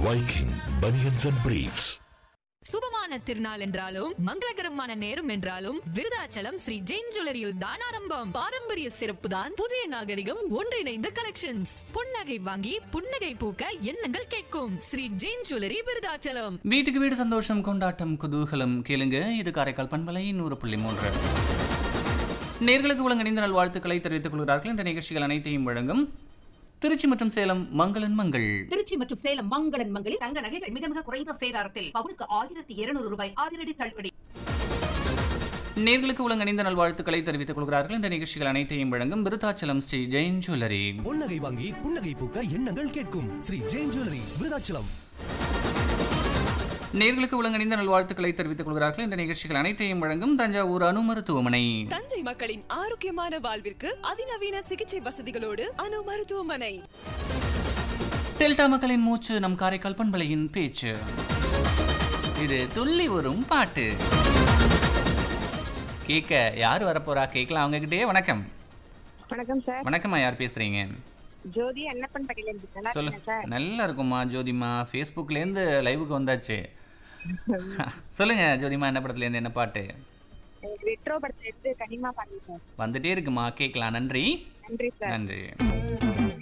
Viking Bunions and Briefs. சுபமான திருநாள் என்றாலும் மங்களகரமான நேரம் என்றாலும் விருதாச்சலம் ஸ்ரீ ஜெயின் ஜுவல்லரியில் தான் ஆரம்பம் பாரம்பரிய சிறப்பு தான் புதிய நாகரிகம் ஒன்றிணைந்த கலெக்ஷன்ஸ் புன்னகை வாங்கி புன்னகை பூக்க எண்ணங்கள் கேட்கும் ஸ்ரீ ஜெயின் ஜுவல்லரி விருதாச்சலம் வீட்டுக்கு வீடு சந்தோஷம் கொண்டாட்டம் குதூகலம் கேளுங்க இது காரைக்கால் பண்பலை நூறு புள்ளி மூன்று நேர்களுக்கு ஒழுங்கணிந்த நல் வாழ்த்துக்களை தெரிவித்துக் கொள்கிறார்கள் இந்த நிகழ்ச்சிகள் அனைத்தையும் வழங்கும் திருச்சி மற்றும் சேலம் மங்களன் மங்கள் திருச்சி மற்றும் சேலம் மங்களன் மங்களில் தங்க நகைகள் மிக மிக குறைந்த சேதாரத்தில் பவுனுக்கு ஆயிரத்தி இருநூறு ரூபாய் அதிரடி தள்ளுபடி நேர்களுக்கு ஒழுங்கணிந்த நல் வாழ்த்துக்களை தெரிவித்துக் கொள்கிறார்கள் இந்த நிகழ்ச்சிகள் அனைத்தையும் வழங்கும் விருத்தாச்சலம் ஸ்ரீ ஜெயின் ஜுவல்லரி பொன்னகை வாங்கி புன்னகை பூக்க எண்ணங்கள் கேட்கும் ஸ்ரீ ஜெயின் ஜுவல்லரி விருதாச்சலம் நேர்களுக்கு ஒழுங்கணிந்த நல் வாழ்த்துக்களை தெரிவித்துக் கொள்கிறார்கள் இந்த நிகழ்ச்சிகள் அனைத்தையும் வழங்கும் தஞ்சாவூர் அணு மருத்துவமனை தஞ்சை மக்களின் ஆரோக்கியமான வாழ்விற்கு அதிநவீன சிகிச்சை வசதிகளோடு அணு மருத்துவமனை டெல்டா மக்களின் மூச்சு நம் காரைக்கால் பண்பலையின் பேச்சு இது துள்ளி வரும் பாட்டு கேட்க யார் வரப்போறா கேட்கலாம் அவங்க கிட்டே வணக்கம் வணக்கம் சார் வணக்கம்மா யார் பேசுறீங்க ஜோதி அன்னப்பன் பட்டியில இருந்து நல்லா சொல்லு இருக்கேன் சார் நல்லா இருக்கும்மா ஜோதிமா ஃபேஸ்புக்லேருந்து லைவுக்கு வந்தாச்சு சொல்லுங்க ஜோதிமா என்ன படத்துலேருந்து என்ன பாட்டு எனக்கு ரெட்ரோ படத்துல எடுத்து கனிமா பாருங்க சார் வந்துட்டே இருக்குமா கேட்கலாம் நன்றி நன்றி சார் நன்றி